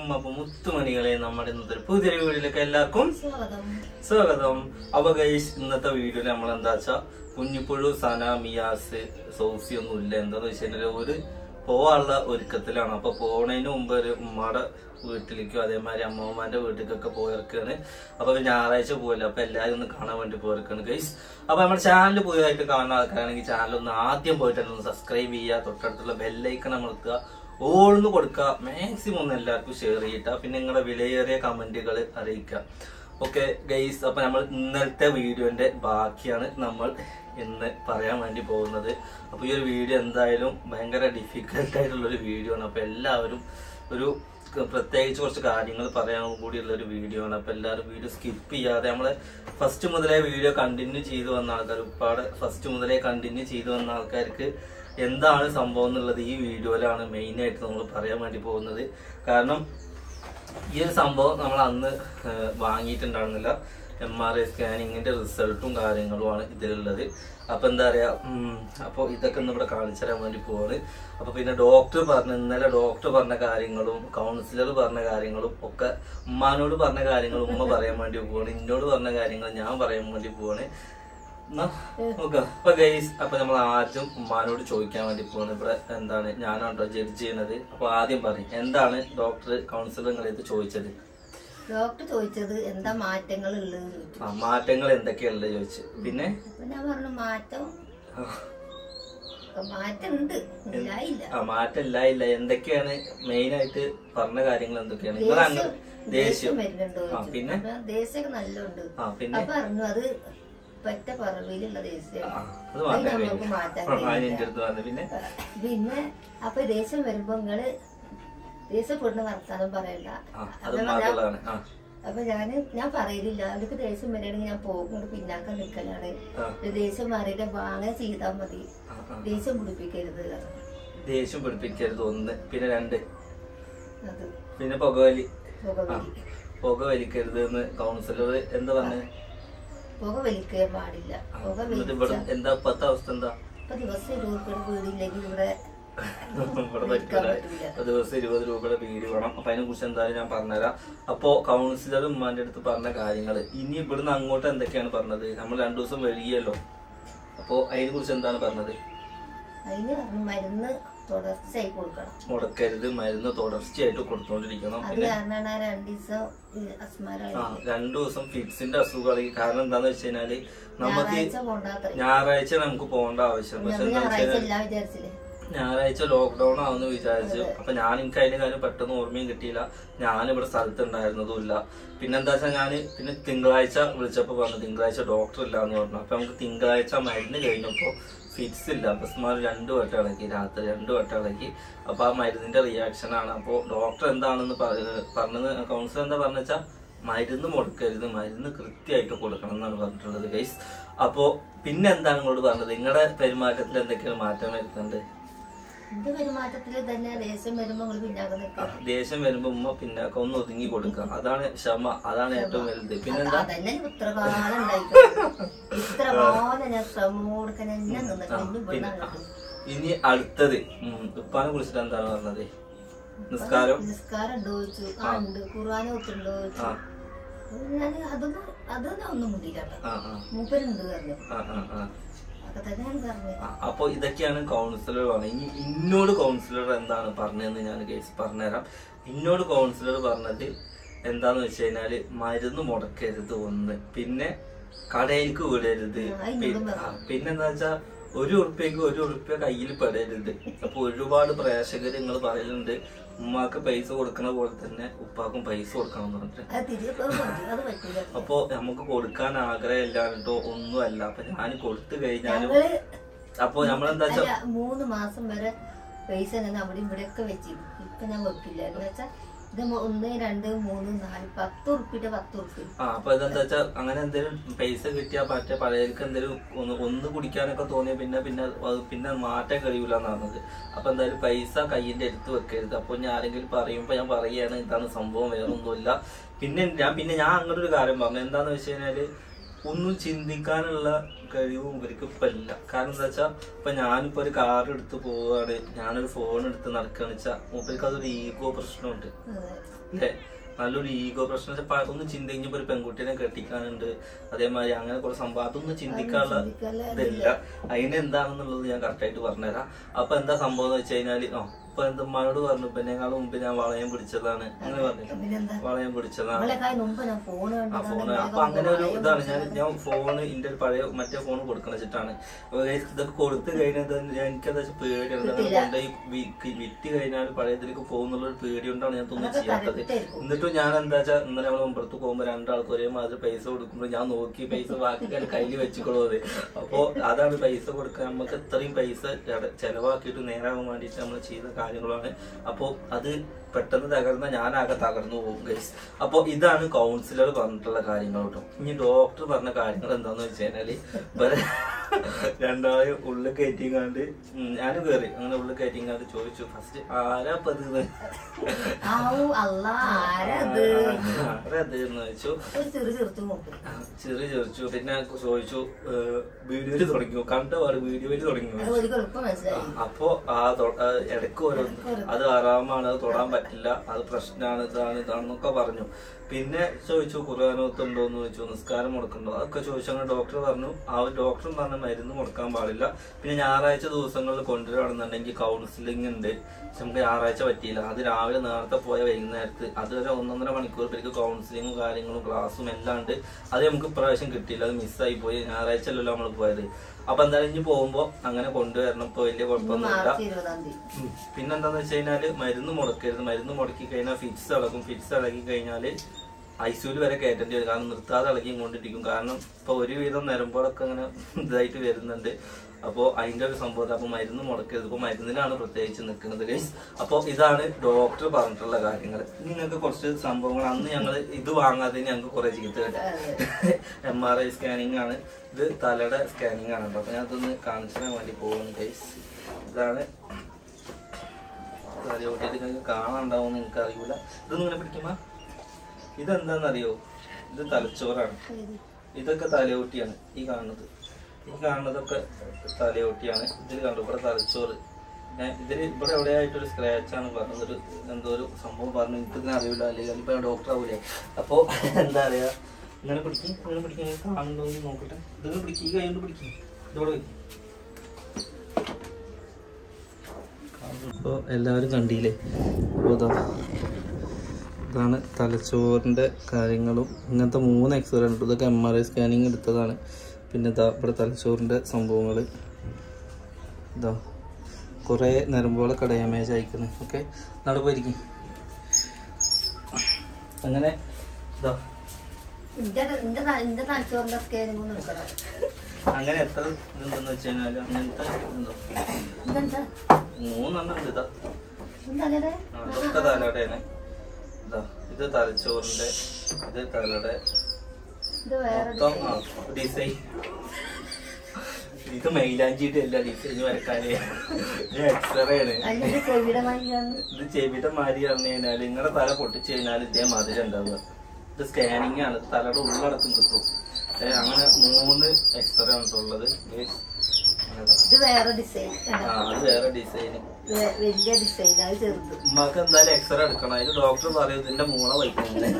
അപ്പൊ മുത്തുമണികളെ നമ്മുടെ ഇന്നത്തെ ഒരു പുതിയൊരു വീഡിയോയിലേക്ക് എല്ലാവർക്കും സ്വാഗതം സ്വാഗതം അപ്പൊ ഗൈസ് ഇന്നത്തെ വീഡിയോയിൽ നമ്മൾ എന്താ വെച്ചാ കുഞ്ഞിപ്പുഴു സന മിയാസ് സോഫി ഒന്നും ഇല്ല എന്താന്ന് വെച്ചാൽ ഒരു പോവാനുള്ള ഒരുക്കത്തിലാണ് അപ്പൊ പോണതിന് മുമ്പ് ഒരു ഉമ്മയുടെ വീട്ടിലേക്കും അതേമാതിരി അമ്മമാരുടെ വീട്ടിലേക്കൊക്കെ പോയിരിക്കാണ് അപ്പൊ ഒരു ഞായറാഴ്ച പോയില്ല അപ്പൊ എല്ലാവരും ഒന്ന് കാണാൻ വേണ്ടി പോയിരിക്കാണ് ഗൈസ് അപ്പൊ നമ്മുടെ ചാനൽ പുതിയതായിട്ട് കാണുന്ന ആൾക്കാരാണെങ്കിൽ ചാനൽ ഒന്ന് ആദ്യം പോയിട്ട് ഒന്ന് സബ്സ്ക്രൈബ് ചെയ്യുക തൊട്ടടുത്തുള്ള ബെല്ലൈക്കൺ അമർത്തുക ഓൾന്ന് കൊടുക്കുക മാക്സിമം ഒന്ന് എല്ലാവർക്കും ഷെയർ ചെയ്യട്ട പിന്നെ നിങ്ങളുടെ വിലയേറിയ കമന്റുകൾ അറിയിക്കുക ഓക്കെ ഗൈസ് അപ്പൊ നമ്മൾ ഇന്നലത്തെ വീഡിയോന്റെ ബാക്കിയാണ് നമ്മൾ ഇന്ന് പറയാൻ വേണ്ടി പോകുന്നത് അപ്പൊ ഈ ഒരു വീഡിയോ എന്തായാലും ഭയങ്കര ഡിഫിക്കൽട്ട് ആയിട്ടുള്ള ഒരു വീഡിയോ ആണ് അപ്പൊ എല്ലാവരും ഒരു പ്രത്യേകിച്ച് കുറച്ച് കാര്യങ്ങൾ പറയാൻ കൂടിയുള്ള ഒരു വീഡിയോ ആണ് അപ്പൊ എല്ലാവരും വീഡിയോ സ്കിപ്പ് ചെയ്യാതെ നമ്മള് ഫസ്റ്റ് മുതലേ വീഡിയോ കണ്ടിന്യൂ ചെയ്തു വന്ന ആൾക്കാർ ഉപ്പാട് ഫസ്റ്റ് മുതലേ കണ്ടിന്യൂ ചെയ്തു വന്ന ആൾക്കാർക്ക് എന്താണ് സംഭവം എന്നുള്ളത് ഈ വീഡിയോയിലാണ് മെയിൻ ആയിട്ട് നമ്മൾ പറയാൻ വേണ്ടി പോകുന്നത് കാരണം ഈ ഒരു സംഭവം നമ്മൾ അന്ന് ഏഹ്, വാങ്ങിയിട്ടുണ്ടായിരുന്നില്ല എം ആർ ഐ സ്കാനിങ്ങിന്റെ റിസൾട്ടും കാര്യങ്ങളുമാണ് ഇതിലുള്ളത് അപ്പൊ എന്താ പറയാ ഉം, അപ്പൊ ഇതൊക്കെ ഒന്ന് ഇവിടെ കാണിച്ചു തരാൻ വേണ്ടി പോവാണ് അപ്പൊ പിന്നെ ഡോക്ടർ പറഞ്ഞ ഇന്നലെ ഡോക്ടർ പറഞ്ഞ കാര്യങ്ങളും കൗൺസിലർ പറഞ്ഞ കാര്യങ്ങളും ഒക്കെ ഉമ്മാനോട് പറഞ്ഞ കാര്യങ്ങളും ഉമ്മ പറയാൻ വേണ്ടി പോവാണ് എന്നോട് പറഞ്ഞ കാര്യങ്ങൾ ഞാൻ പറയാൻ വേണ്ടി പോവാണ് എന്നാ, നോക്കാം. അപ്പൊ ഗൈസ് അപ്പൊ നമ്മൾ ആദ്യം ഉമ്മാനോട് ചോദിക്കാൻ വേണ്ടി പോകുന്നത് ഇവിടെ എന്താണ് ഞാനാണോ ജഡ്ജ് ചെയ്യുന്നത് അപ്പൊ ആദ്യം പറയും എന്താണ് ഡോക്ടർ കൗൺസിലർ നിങ്ങളത് ചോദിച്ചത് ഡോക്ടർ ചോദിച്ചത് എന്താ മാറ്റങ്ങൾ ഉള്ളത് ചോദിച്ചു ആ മാറ്റങ്ങൾ എന്തൊക്കെയുള്ളത് ചോദിച്ചു പിന്നെ അപ്പൊ ഞാൻ പറഞ്ഞു മാറ്റം മാറ്റം ഉണ്ട് ഇല്ലായില്ല ആ മാറ്റം ഇല്ല ഇല്ല എന്തൊക്കെയാണ് മെയിൻ ആയിട്ട് പറഞ്ഞ കാര്യങ്ങൾ എന്തൊക്കെയാണ് നിങ്ങൾ അങ്ങനെ ദേഷ്യം വരുന്നുണ്ടോ ആ ചോദിച്ചു പിന്നെ അപ്പൊ ദേഷ്യമൊക്കെ നല്ലുണ്ട് ആ പിന്നെ അപ്പൊ പറഞ്ഞു അത് പറ്റ പറവിലുള്ള ദേഷ്യം ആ, അത് അത് മാറ്റാൻ നമുക്ക് കഴിയും മാറ്റാൻ ആ, കഴിയില്ല. അതിന്റെ അടുത്ത് പറഞ്ഞു പിന്നെ പിന്നെ അപ്പൊ ദേഷ്യം വരുമ്പോ നിങ്ങള് ദേഷ്യപ്പെടുന്ന വർത്താനം പറയണ്ട ആ അത് അപ്പൊ ഞാൻ- മാത്രമുള്ളതാണ് ആ അപ്പൊ ഞാന് ഞാൻ പറയലില്ല അവർക്ക് ദേഷ്യം വരികയാണെങ്കിൽ ഞാൻ പോകും പിന്നാക്കം നിൽക്കലാണ് ആ. ഒരു ദേഷ്യം മാറിയിട്ട് വാങ്ങാൻ ചെയ്താൽ മതി ആ, ആ. ദേഷ്യം പിടിപ്പിക്കരുത് പറഞ്ഞു. ദേഷ്യം പിടിപ്പിക്കരുത് ഒന്ന് പിന്നെ രണ്ട് അത് പിന്നെ പുകവലി പുക ആ, വലി പുക വലിക്കരുത് എന്ന് കൗൺസിലർ എന്താ പറഞ്ഞത് പുക വലിക്കാൻ പാടില്ല ആ, പുക എന്നിട്ട് ഇവിടെ വലിച്ച എന്താ ഇപ്പത്തെ അവസ്ഥ എന്താ ഇപ്പൊ ദിവസം ഇരുപത് രൂപയുടെ വീടില്ലെങ്കിൽ ഇവിടെ ഇവിടെ വലിക്കാൻ പറ്റില്ല പറ്റൂല ഒരു ദിവസം ഇരുപത് രൂപയുടെ വീട് വേണം അപ്പൊ അതിനെ കുറിച്ച് എന്തായാലും ഞാൻ പറഞ്ഞുതരാം അപ്പോ കൗൺസിലർ ഉമ്മാന്റെ അടുത്ത് പറഞ്ഞ കാര്യങ്ങള് ഇനി ഇവിടുന്ന് അങ്ങോട്ട് എന്തൊക്കെയാണ് പറഞ്ഞത് നമ്മൾ രണ്ടു ദിവസം വരികയല്ലോ അപ്പോ അതിനെ കുറിച്ച് എന്താണ് പറഞ്ഞത് അതിന് പറഞ്ഞു മരുന്ന് തുടർച്ചയായി കൊടുക്കണം മുടക്കരുത് മരുന്ന് തുടർച്ചയായിട്ട് കൊടുത്തോണ്ടിരിക്കണം അത് പിന്നെ കാരണമാണ് ആ രണ്ടു ദിവസം അസ്മാരായി ആ രണ്ടു ദിവസം ഫിറ്റ്സിന്റെ അസുഖങ്ങൾ കാരണം എന്താന്ന് വെച്ച് കഴിഞ്ഞാല് നമുക്ക് ഞായറാഴ്ച പോണ്ടാത്ര ഞായറാഴ്ച നമുക്ക് പോകേണ്ട ആവശ്യം പക്ഷെ എന്താ വെച്ച് ഞായറാഴ്ച കഴിഞ്ഞാൽ എല്ലാം വിചാരിച്ചില്ലേ ഞായറാഴ്ച ലോക്ക്ഡൌൺ ആവുമെന്ന് വിചാരിച്ചു അപ്പൊ ഞാൻ എനിക്ക് അതിന്റെ കാര്യം പെട്ടെന്ന് ഓർമ്മയും കിട്ടിയില്ല ഞാൻ ഇവിടെ സ്ഥലത്ത് ഉണ്ടായിരുന്നതുമില്ല പിന്നെന്താ വെച്ചാൽ ഞാൻ പിന്നെ തിങ്കളാഴ്ച വിളിച്ചപ്പോ പറഞ്ഞു തിങ്കളാഴ്ച ഡോക്ടർ ഇല്ല എന്ന് പറഞ്ഞു അപ്പൊ നമുക്ക് തിങ്കളാഴ്ച മരുന്ന് കഴിഞ്ഞപ്പോ ഫിറ്റ്സ് ഇല്ല അപ്പസ്മാർ രണ്ടു വട്ടം ഇളക്കി രാത്രി രണ്ടു വട്ടം ഇളക്കി അപ്പൊ ആ മരുന്നിന്റെ റിയാക്ഷൻ ആണ് അപ്പൊ ഡോക്ടർ എന്താണെന്ന് പറ- പറഞ്ഞത് കൗൺസിലർ എന്താ പറഞ്ഞ വെച്ചാൽ മരുന്ന് മുടക്കരുത് മരുന്ന് കൃത്യമായിട്ട് കൊടുക്കണം എന്നാണ് പറഞ്ഞിട്ടുള്ളത് ഗൈസ് അപ്പോ പിന്നെ എന്താണ് നിങ്ങളോട് പറഞ്ഞത് നിങ്ങളുടെ പെരുമാറ്റത്തിൽ എന്തൊക്കെയാണ് മാറ്റം വരുത്തുന്നത് എന്റെ പെരുമാറ്റത്തില് തന്നെ ദേഷ്യം വരുമ്പോ നിങ്ങൾ പിന്നാക്കം നിൽക്കണം ദേഷ്യം വരുമ്പോ ഉമ്മ പിന്നെ ഒന്ന് ഒതുങ്ങി കൊടുക്കുക അതാണ് ക്ഷമ അതാണ് ഏറ്റവും വലുത് പിന്നെന്താ അതന്നെ ഇത്ര കാലം ഉണ്ടായിട്ടുണ്ട് ഇത്ര കാലം ഞാൻ ശ്രമം കൊടുക്കാൻ എന്നെ നിന്നിട്ട് ഇനി ഇവിടെ അങ്ങോട്ട് ഇനി അടുത്തത് ഉം, ഉപ്പാനെ കുറിച്ചിട്ട് എന്താണ് പറഞ്ഞത് നിസ്കാരം നിസ്കാരം ഉണ്ടോ ചോദിച്ചു ആ ഉണ്ട് ഖുർആാന ഒത്തുണ്ടോ ചോദിച്ചു ആ ഞാൻ അതൊന്നും അതൊന്നും ഒന്നും മുണ്ടില്ല ആ ആ മൂപ്പരുണ്ട് പറഞ്ഞു ആ ആ ആ അതൊക്കെ തന്നെ ഞാൻ പറഞ്ഞു ആ, അപ്പൊ ഇതൊക്കെയാണ് കൗൺസിലർ പറഞ്ഞത് ഇനി ഇന്നോട് കൗൺസിലർ എന്താണ് പറഞ്ഞതെന്ന് ഞാൻ കേസ് പറഞ്ഞുതരാം ഇന്നോട് കൗൺസിലർ പറഞ്ഞത് എന്താന്ന് വെച്ച് കഴിഞ്ഞാല് മരുന്ന് മുടക്കരുത് ഒന്ന് പിന്നെ കടയിലേക്ക് വിടരുത് ആ, ഇന്നോടും പി- ആ, പിന്നെന്താ വെച്ചാ ഒരു ഉറുപ്പ്യക്ക് ഒരു ഉറുപ്പ്യ കയ്യിൽ പെടരുത് അപ്പൊ ഒരുപാട് പ്രേക്ഷകർ നിങ്ങൾ പറയുന്നുണ്ട് ഉമ്മാക്ക് പൈസ കൊടുക്കണ പോലെ തന്നെ ഉപ്പാക്കും പൈസ കൊടുക്കണം എന്ന് പറഞ്ഞിട്ട് അത് തിരികെ പറഞ്ഞു അത് പറ്റില്ല അപ്പൊ നമുക്ക് കൊടുക്കാൻ ആഗ്രഹം ഇല്ലാണ്ടോ ഒന്നുമല്ല അപ്പൊ ഞാൻ കൊടുത്തു കഴിഞ്ഞാലും ഞങ്ങള് അപ്പൊ നമ്മളെന്താ വെച്ചാ അല്ല മൂന്ന് മാസം വരെ പൈസ ഞാൻ അവിടെ ഇവിടെയൊക്കെ വെച്ചിരുന്നു ഇപ്പൊ ഞാൻ വെക്കില്ല എന്ന് വെച്ചാൽ ഇത് മൂ- ഒന്ന് രണ്ട് മൂന്ന് നാല് പത്ത് ഉറുപ്പിട്ട് പത്ത് ഉറുപ്പി ആ അപ്പൊ ഇതെന്താ വെച്ചാ അങ്ങനെ എന്തെങ്കിലും പൈസ കിട്ടിയാ മറ്റേ പഴയക്ക് എന്തെങ്കിലും ഒന്ന് ഒന്ന് കുടിക്കാനൊക്കെ തോന്നിയ പിന്നെ പിന്നെ അത് പിന്നെ മാറ്റാൻ കഴിയൂല എന്നാണ് പറഞ്ഞത് അപ്പൊ എന്തായാലും പൈസ കയ്യിന്റെ അടുത്ത് വെക്കരുത് അപ്പൊ ഞാൻ ആരെങ്കിലും പറയുമ്പോ ഞാൻ പറയുകയാണ് ഇതാണ് സംഭവം വേറെ ഒന്നുമില്ല പിന്നെ ഞാൻ പിന്നെ ഞാൻ അങ്ങനെ ഒരു കാര്യം പറഞ്ഞു എന്താന്ന് വെച്ച് കഴിഞ്ഞാല് ഒന്നും ചിന്തിക്കാനുള്ള കഴിവും ഇവർക്ക് ഇപ്പൊ ഇല്ല കാരണം എന്താ വെച്ചാ ഇപ്പൊ ഞാനിപ്പോ ഒരു കാർ എടുത്ത് പോവുകയാണ് ഞാനൊരു ഫോൺ എടുത്ത് നടക്കുകയാണെന്ന് വെച്ചാൽ മൂപ്പർക്ക് അതൊരു ഈഗോ പ്രശ്നമുണ്ട് അതെ അല്ലേ നല്ലൊരു ഈഗോ പ്രശ്നം വെച്ചാ പ- ഒന്ന് ചിന്തിക്കുമ്പോ ഒരു പെൺകുട്ടീനെ കെട്ടിക്കാനുണ്ട് അതേമാതിരി അങ്ങനെ കുറെ സംഭവം അതൊന്നും ചിന്തിക്കാനുള്ള ചിന്തിക്കാനുള്ള ഇതില്ല അതിന് എന്താണെന്നുള്ളത് ഞാൻ കറക്റ്റായിട്ട് പറഞ്ഞുതരാം അപ്പൊ എന്താ സംഭവം എന്ന് വെച്ച് കഴിഞ്ഞാല് ആ ഇപ്പൊ എന്താ ഉമ്മാനോട് പറഞ്ഞു പിന്നെക്കാളും മുമ്പ് ഞാൻ വളയം പിടിച്ചതാണ് അങ്ങനെ പറഞ്ഞു പിന്നെന്താ വളയം പിടിച്ചതാണ് നമ്മളെക്കാൾ മുമ്പ് ഞാൻ ഫോൺ ആ കണ്ടതാണ് ഫോണ് അപ്പൊ അങ്ങനെ ഒരു ഇതാണ് ഞാൻ ഞാൻ ഫോണ് ഇന്റെ ഒരു പഴയ മറ്റേ ഫോൺ കൊടുക്കണ വെച്ചിട്ടാണ് അപ്പൊ guys ഇതൊക്കെ കൊടുത്തു കഴിഞ്ഞാൽ ഞാൻ എനിക്കത് പേടിയാണ് ഇതങ്ങനെ കൊണ്ടുപോയി വി- വിറ്റ് കഴിഞ്ഞാൽ പഴയതിലേക്ക് പോകുന്നുള്ള ഒരു പേടി കൊണ്ടാണ് ഞാൻ തോന്നുന്നു ചെയ്യാത്തത് എന്നിട്ടും ഞാൻ എന്താ വെച്ചാൽ ഇന്നലെ നമ്മൾ മുമ്പത്ത് പോകുമ്പോ രണ്ടാൾക്ക് ഒരേ മാതിരി പൈസ കൊടുക്കുമ്പോൾ ഞാൻ നോക്കി പൈസ ബാക്കി കയ്യിൽ വെച്ചുകൊള്ളത് അപ്പോ അതാണ് പൈസ കൊടുക്കാൻ നമുക്ക് ഇത്രയും പൈസ എട- ചെലവാക്കിയിട്ട് നേരാകാൻ വേണ്ടിയിട്ട് നമ്മൾ ചെയ്ത കാര്യങ്ങളാണ് അപ്പോ അത് പെട്ടെന്ന് തകർന്ന ഞാനാകെ തകർന്നു പോകും ഗൈസ് അപ്പൊ ഇതാണ് കൗൺസിലർ പറഞ്ഞിട്ടുള്ള കാര്യങ്ങൾ കേട്ടോ ഇനി ഡോക്ടർ പറഞ്ഞ കാര്യങ്ങൾ എന്താന്ന് വെച്ച് കഴിഞ്ഞാല് ഇവരെ രണ്ടാളെ ഉള്ളിൽ കയറ്റിങ്ങാണ്ട് ഞാനും കയറി അങ്ങനെ ഉള്ളിൽ കയറ്റിങ്ങാണ്ട് ചോദിച്ചു ഫസ്റ്റ് ആരാ പതിവ് ആവൂ അല്ല ആരത് ആരത് എന്ന് വെച്ചു ഒരു ചെറു ചെറുത്ത് നോക്കും ചെറിയ ചോദിച്ചു പിന്നെ ചോദിച്ചു വീഡിയോയിൽ തുടങ്ങിയോ കണ്ടപാട് വീഡിയോയിൽ തുടങ്ങിയോ അത് ഒരു എളുപ്പം മനസ്സിലായി അപ്പോ ആ തൊ- ആ ഇടയ്ക്ക് ഓരോന്ന് അത് ആറാമാണ് അത് തൊടാൻ പറ്റില്ല അത് പ്രശ്നമാണ് ഇതാണ് ഇതാണെന്നൊക്കെ പറഞ്ഞു പിന്നെ ചോദിച്ചു ഖുർആാനോത്തുണ്ടോ എന്ന് ചോദിച്ചു നിസ്കാരം മുടക്കുന്നുണ്ടോ അതൊക്കെ ചോദിച്ചു അങ്ങനെ ഡോക്ടർ പറഞ്ഞു ആ ഡോക്ടർ പറഞ്ഞ മരുന്ന് മുടക്കാൻ പാടില്ല പിന്നെ ഞായറാഴ്ച ദിവസങ്ങളിൽ കൊണ്ടുവരികയാണെന്നുണ്ടെങ്കിൽ കൗൺസിലിംഗ് ഉണ്ട് പക്ഷെ നമുക്ക് ഞായറാഴ്ച പറ്റിയില്ല അത് രാവിലെ നേരത്തെ പോയ വൈകുന്നേരത്ത് അതുവരെ ഒന്നൊന്നര മണിക്കൂർ പേർക്ക് കൗൺസിലിങ്ങും കാര്യങ്ങളും ക്ലാസ്സും എല്ലാം ഉണ്ട് അത് നമുക്ക് ഇപ്രാവശ്യം കിട്ടിയില്ല അത് മിസ്സായി പോയി ഞായറാഴ്ച അല്ലല്ലോ നമ്മൾ പോയത് അപ്പൊ എന്തായാലും ഇനി പോകുമ്പോ അങ്ങനെ കൊണ്ടുവരണം ഇപ്പൊ വലിയ കുഴപ്പമൊന്നുമില്ല മാർച്ച് ഇരുപതാം തീയതി ഉം. പിന്നെന്താന്ന് വെച്ച് കഴിഞ്ഞാല് മരുന്ന് മുടക്കരുത് മരുന്ന് മുടക്കി കഴിഞ്ഞാൽ ഫിറ്റ്സ് ഇളകും ഫിറ്റ്സ് ഇളകി കഴിഞ്ഞാല് ഐസിയുല് വരെ കയറ്റേണ്ടി വരും കാരണം നിർത്താതെ ഇളകി കൊണ്ടിരിക്കും കാരണം ഇപ്പൊ ഒരുവിധം നിരമ്പോഴൊക്കെ അങ്ങനെ ഇതായിട്ട് വരുന്നുണ്ട് അപ്പോൾ അതിന്റെ ഒരു സംഭവം അപ്പൊ മരുന്ന് മുടക്കരുത് ഇപ്പൊ മരുന്നിനാണ് പ്രത്യേകിച്ച് നിൽക്കുന്നത് ഗൈസ് അപ്പോൾ ഇതാണ് ഡോക്ടർ പറഞ്ഞിട്ടുള്ള കാര്യങ്ങൾ നിങ്ങൾക്ക് കുറച്ച് സംഭവങ്ങൾ അന്ന് ഞങ്ങൾ ഇത് വാങ്ങാതെ ഞങ്ങൾക്ക് കുറെ ചീത്ത കേട്ടോ എം ആർ ഐ സ്കാനിങ് ആണ് ഇത് തലയുടെ സ്കാനിങ് ആണ് കേട്ടോ അപ്പൊ ഞാൻ അതൊന്ന് കാണിച്ചു തരാൻ വേണ്ടി പോകുന്നു ഗൈസ് ഇതാണ് തലയോട്ടിയിട്ട് നിങ്ങൾക്ക് കാണാണ്ടാവും നിങ്ങൾക്ക് അറിയൂല ഇതൊന്നും ഇങ്ങനെ പിടിക്കുമ്പോ ഇതെന്താണെന്നറിയോ ഇത് തലച്ചോറാണ് ഇതൊക്കെ തലയോട്ടിയാണ് ഈ കാണുന്നത് ഈ കാണുന്നതൊക്കെ തലയോട്ടിയാണ് ഇതിൽ കണ്ടു ഇവിടെ തലച്ചോറ് ഞാൻ ഇതിൽ ഇവിടെ എവിടെയായിട്ടൊരു സ്ക്രാച്ച് ആണ് പറഞ്ഞത് ഒരു എന്തോ ഒരു സംഭവം പറഞ്ഞു എനിക്കിങ്ങനെ അറിയില്ല അല്ലെങ്കിൽ ഇപ്പൊ ഡോക്ടർ ആവൂലേ അപ്പോ എന്താ പറയാ ഇങ്ങനെ പിടിക്കും ഇങ്ങനെ പിടിക്കും ഇങ്ങനെ കാണുന്നുണ്ടോ എന്ന് നോക്കട്ടെ ഇതിങ്ങനെ പിടിക്കും ഈ കൈ കൊണ്ട് പിടിക്കും ഇതോടെ വെക്കും അപ്പോൾ എല്ലാവരും കണ്ടില്ലേ അപ്പോൾ ഇതാ ഇതാണ് തലച്ചോറിൻ്റെ കാര്യങ്ങളും ഇങ്ങനത്തെ മൂന്ന് എക്സ്റേ ഉണ്ട് ഇതൊക്കെ എം ആർ ഐ സ്കാനിങ് എടുത്തതാണ് പിന്നെ ഇതാ ഇവിടെ തലച്ചോറിൻ്റെ സംഭവങ്ങൾ ഇതാ കുറേ നരമ്പുകളൊക്കെ ഡാമേജ് അയക്കുന്നത് ഓക്കെ നടു പോയിരിക്കും അങ്ങനെ ഇതാ എന്റെ എന്റെ ത- എന്റെ തലച്ചോറിന്റെ സ്കാനിങ് ഒന്ന് എടുക്കണം അങ്ങനെ എത്ര ഇതുണ്ടെന്ന് വെച്ച് കഴിഞ്ഞാൽ അങ്ങനത്തെ ഇതുണ്ടോ ഇതെന്താ മൂന്നെണ്ണം ഉണ്ട് ഇതാ എന്താ ആ, ഇതൊക്കെ തലയുടെയാണ് ഇതാ ഇത് തലച്ചോറിന്റെ ഇത് തലയുടെ ഇത് വേറെ മൊത്തം ആ ഡിസൈൻ ഇത് മൈലാഞ്ചിയുടെ അല്ല ഡിസൈൻ വരക്കാന് ഇത് എക്സ്റേ ആണ് അതിന്റെ ചെവിയുടെ മഞ്ഞാണ് ഇത് ചെവിയുടെ മാരി പറഞ്ഞു കഴിഞ്ഞാല് നിങ്ങളുടെ തല പൊട്ടിച്ചു കഴിഞ്ഞാൽ ഇതേ മാതിരി ഉണ്ടാവുക ഇത് സ്കാനിങ് ആണ് തലയുടെ ഉള്ളടക്കം കിട്ടും ഏ, അങ്ങനെ മൂന്ന് എക്സ്റേ ആണ് ഉള്ളത് Guys, അങ്ങനെതാ. ഇത് വേറെ ഡിസൈൻ ആ അത് വേറെ ഡിസൈൻ വലിയ ഡിസൈൻ അത് ചെറുത് ഉമ്മാക്ക് എന്തായാലും എക്സ്റേ എടുക്കണം അതിന് ഡോക്ടർ പറയും ഇതിന്റെ മൂള വയ്ക്കുന്നത്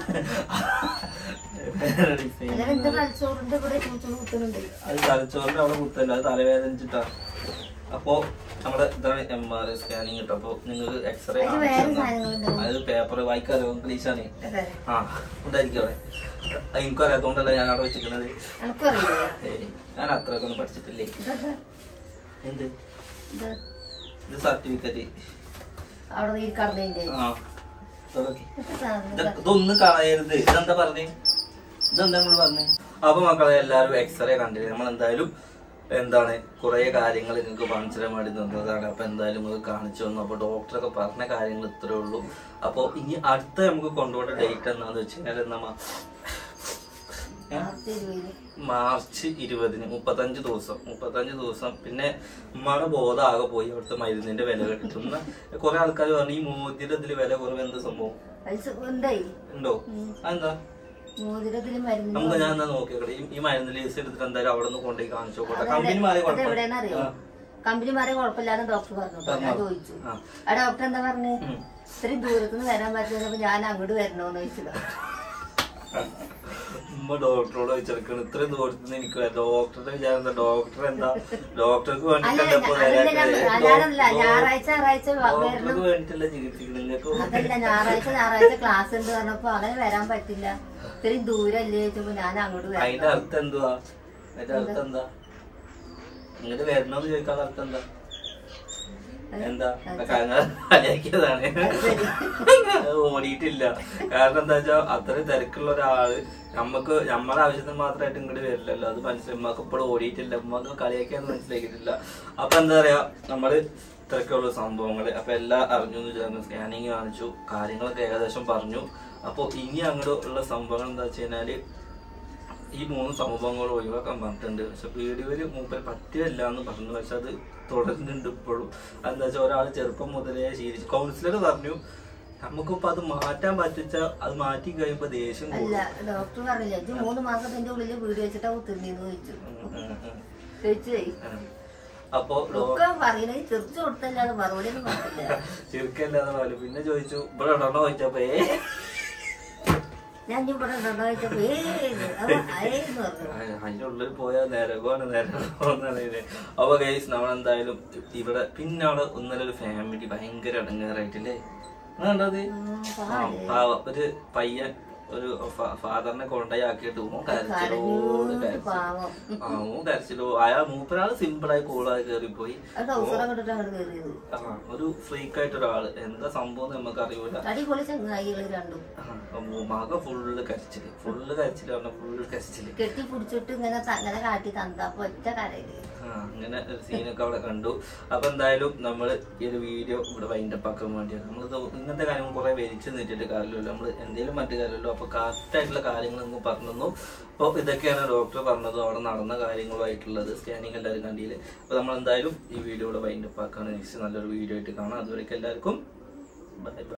ഡിസൈൻ അല്ലാതെ എന്റെ തലച്ചോറിന്റെ ഇവിടെ ചൂച്ചു കുത്തുന്നുണ്ട് അത് തലച്ചോറിന്റെ അവിടെ കുത്തല്ല അത് തലവേദനിച്ചിട്ടാ അപ്പോ നമ്മുടെ ഇതാണ് എം ആർ ഐ സ്കാനിങ് കിട്ടും അപ്പൊ നിങ്ങൾക്ക് എക്സ്റേ അതിന് വേറെ സാധനങ്ങളുണ്ടാവും അത് പേപ്പർ വായിക്കാലോ ഇംഗ്ലീഷാണ് അതെ ആ ഉണ്ടായിരിക്കും അവിടെ അത് എനിക്കും അറിയാത്തോണ്ടല്ല ഞാൻ അവിടെ വെച്ചിരിക്കുന്നത് എനിക്കറിയില്ലേ ഏയ്, ഞാൻ അത്രയൊക്കെ ഒന്നും പഠിച്ചിട്ടില്ലേ ഇതെന്താ? എന്ത് ഇത് ഇത് സർട്ടിഫിക്കറ്റ് അവിടെ ഈ കടന്നതിന്റെ ആ ഇതൊക്കെ. ഇതൊക്കെ സാധനം ഇത് ഇതൊന്നും കളയരുത് ഇതെന്താ പറഞ്ഞേ ഇതെന്താ നിങ്ങൾ പറഞ്ഞേ അപ്പൊ മക്കളെ എല്ലാവരും എക്സ്റേ കണ്ടില്ലേ നമ്മൾ എന്തായാലും എന്താണ് കുറെ കാര്യങ്ങൾ നിങ്ങൾക്ക് കാണിച്ചു തരാൻ വേണ്ടി തന്നതാണ് അപ്പൊ എന്തായാലും അത് കാണിച്ചു തന്നു അപ്പൊ ഡോക്ടറൊക്കെ പറഞ്ഞ കാര്യങ്ങൾ ഇത്രേ ഉള്ളൂ അപ്പൊ ഇനി അടുത്ത നമുക്ക് കൊണ്ടുപോകേണ്ട ഡേറ്റ് എന്നാന്ന് വെച്ച് കഴിഞ്ഞാൽ എന്നാ മാർച്ച് ഇരുപതിന് മാർച്ച് ഇരുപതിന് മുപ്പത്തഞ്ച് ദിവസം മുപ്പത്തഞ്ച് ദിവസം പിന്നെ ഉമ്മയുടെ ബോധം ആകെ പോയി അവിടുത്തെ മരുന്നിന്റെ വില കേട്ടിട്ടുന്ന കുറെ ആൾക്കാർ പറഞ്ഞു ഈ മോതിരത്തില് വില കുറവ് എന്ത് സംഭവം അത് സ- എന്തായി ഉണ്ടോ അതെന്താ മോതിരത്തില് മരുന്ന് നമുക്ക് ഞാൻ എന്നാ നോക്കിയോട്ടെ ഈ- ഈ മരുന്ന് ലീസ് എടുത്തിട്ട് എന്തായാലും അവിടെ നിന്ന് കൊണ്ടുപോയി കാണിച്ചു നോക്കട്ടെ കമ്പനി മാറി അതെവിടെയാണെന്ന് അറിയോ കമ്പനി മാരെ കുഴപ്പമില്ലാന്ന് ഡോക്ടർ പറഞ്ഞു കേട്ടോ. ഞാൻ ചോദിച്ചു ആ ഡോക്ടർ എന്താ പറഞ്ഞു ഇത്രയും ദൂരത്തുനിന്ന് വരാൻ പറ്റുന്നപ്പോ ഞാൻ അങ്ങോട്ട് വരണോന്ന് ചോദിച്ചത് ഉമ്മ ഡോക്ടറോട് ചോദിച്ചെടുക്കണം ഇത്രയും ദൂരത്തുനിന്ന് എനിക്ക് വരാം. ഡോക്ടറുടെ വിചാരം എന്താ ഡോക്ടർ എന്താ ഡോക്ടർക്ക് അല്ല വേണ്ടിട്ടല്ല ഇപ്പൊ അതല്ല ഞാൻ വരാൻ ഞാനല്ല ഞായറാഴ്ച ഞായറാഴ്ച വ- വരണം ഡോക്ടർക്ക് വേണ്ടിട്ടല്ല ചികിത്സിക്കണം നിങ്ങൾക്ക് അതല്ല ഞായറാഴ്ച ഞായറാഴ്ച ക്ലാസ് ഉണ്ട് പറഞ്ഞപ്പോ അങ്ങനെ വരാൻ പറ്റില്ല ഇത്രയും ദൂരല്ലേ ചോദിച്ചപ്പോ ഞാൻ അങ്ങോട്ട് അതിന്റെ വരണം അർത്ഥം എന്തുവാ അതിന്റെ അർത്ഥം എന്താ ഇങ്ങോട്ട് വരണമെന്ന് ചോദിക്കാൻ അർത്ഥം എന്താ എന്താ കളിയാക്കിയതാണ് ഓടിയിട്ടില്ല കാരണം എന്താ വെച്ചാ അത്രയും തിരക്കുള്ള ഒരാള് നമ്മക്ക് നമ്മളെ ആവശ്യത്തിന് മാത്രമായിട്ട് ഇങ്ങോട്ട് വരില്ലല്ലോ അത് മനസ്സിലായി ഉമ്മക്ക് ഇപ്പോഴും ഓടിയിട്ടില്ല ഉമ്മക്ക് കളിയാക്കിയാന്ന് മനസ്സിലാക്കിയിട്ടില്ല അപ്പൊ എന്താ പറയാ നമ്മള് ഇത്രയൊക്കെയുള്ള സംഭവങ്ങള് അപ്പൊ എല്ലാം അറിഞ്ഞു എന്ന് വിചാരിച്ചു സ്കാനിങ് കാണിച്ചു കാര്യങ്ങളൊക്കെ ഏകദേശം പറഞ്ഞു അപ്പൊ ഇനി അങ്ങോട്ട് ഉള്ള സംഭവങ്ങൾ എന്താ വെച്ച് കഴിഞ്ഞാല് ഈ മൂന്ന് സംഭവങ്ങൾ ഒഴിവാക്കാൻ പറഞ്ഞിട്ടുണ്ട് പക്ഷെ വീഡിയോയില് മൂപ്പര് പറ്റിയല്ല എന്ന് പറഞ്ഞു പക്ഷെ അത് തുടരുന്നുണ്ട് ഇപ്പോഴും എന്താ വെച്ചാൽ ഒരാൾ ചെറുപ്പം മുതലേ ശീലിച്ചു കൗൺസിലർ പറഞ്ഞു നമുക്കിപ്പോ അത് മാറ്റാൻ പറ്റിച്ച അത് മാറ്റി കഴിയുമ്പോ ദേഷ്യം കൂടും. അല്ല ഡോക്ടർ പറഞ്ഞില്ല ഇത് മൂന്ന് മാസത്തിന്റെ ഉള്ളിൽ വീട് വെച്ചിട്ടാ കുത്തിരുന്നു ചോദിച്ചു ഉം, ഉം, ഉം. ചോദിച്ചേ ഉം. അപ്പൊ ഡോ- ഒക്കെ പറയണത് ചെറുച്ചു കൊടുത്തല്ലാതെ മറുപടി ഒന്നും കൊടുത്തില്ല ചുരുക്കല്ലാതെ പോലെ പിന്നെ ചോദിച്ചു ഇവിടെ ഇടണോ ചോദിച്ചപ്പോ ഏ ഞാൻ ഇനി ഇവിടെ ഉണ്ടോ ചോദിച്ചപ്പോ ഏന്ന് അയേന്ന് പറഞ്ഞു അതിന്റെ ഉള്ളിൽ പോയാൽ നരകമാണ് നരകമെന്നാണ് അപ്പൊ ഗൈസ് നമ്മൾ എന്തായാലും ഇവിടെ പിന്നെ അവിടെ ഒന്നര ഒരു ഫാമിലി ഭയങ്കര അടങ്ങാറായിട്ടില്ലേ കണ്ടത് ഒരു പയ്യൻ ഒരു ഫാ- ഫാദറിനെ കൊണ്ടുപോയി ആക്കിയിട്ട് ഓൻ കരച്ചിലോട് കരച്ചിൽ പാവം ആ ഓൻ കരച്ചിലോ അയാൾ മൂപ്പരാള് സിമ്പിളായി കൂളായി കയറിപ്പോയി ആ ടൗസർ അങ്ങോട്ട് അങ്ങോട്ട് കയറിയത് ആ ഒരു ഫ്രീക്ക് ആയിട്ട് ഒരാള് എന്താ സംഭവം നമുക്ക് അറിയൂല അടിപൊളി ചങ്ങായികൾ രണ്ടും മക ഫുള്ള് കരച്ചില് ഫുള്ള് കരച്ചില് പറഞ്ഞ ഫുള്ള് കരച്ചില് കെട്ടി പിടിച്ചിട്ട് ഇങ്ങനെ ത- ഇങ്ങനെ കാട്ടി തന്നപ്പോ ഒറ്റ കരയില് ആ, അങ്ങനെ ഒരു സീനൊക്കെ അവിടെ കണ്ടു അപ്പൊ എന്തായാലും നമ്മൾ ഈ ഒരു വീഡിയോ ഇവിടെ വൈൻഡപ്പ് ആക്കാൻ വേണ്ടിയാണ് നമ്മൾ ഇങ്ങനത്തെ കാര്യങ്ങൾ കുറെ വലിച്ചു നീട്ടിട്ട് കാര്യമില്ലല്ലോ നമ്മൾ എന്തെങ്കിലും മറ്റു കാര്യമല്ലോ അപ്പൊ കറക്റ്റ് ആയിട്ടുള്ള കാര്യങ്ങൾ നിങ്ങൾ പറഞ്ഞു അപ്പോൾ ഇതൊക്കെയാണ് ഡോക്ടർ പറഞ്ഞതും അവിടെ നടന്ന കാര്യങ്ങളുമായിട്ടുള്ളത് സ്കാനിങ് എല്ലാവരും കണ്ടില്ലേ അപ്പൊ നമ്മൾ എന്തായാലും ഈ വീഡിയോ ഇവിടെ വൈൻഡപ്പ് ആക്കാണ് നെക്സ്റ്റ് നല്ലൊരു വീഡിയോ ആയിട്ട് കാണാം അതുവരെയൊക്കെ എല്ലാവർക്കും ബൈ ബൈ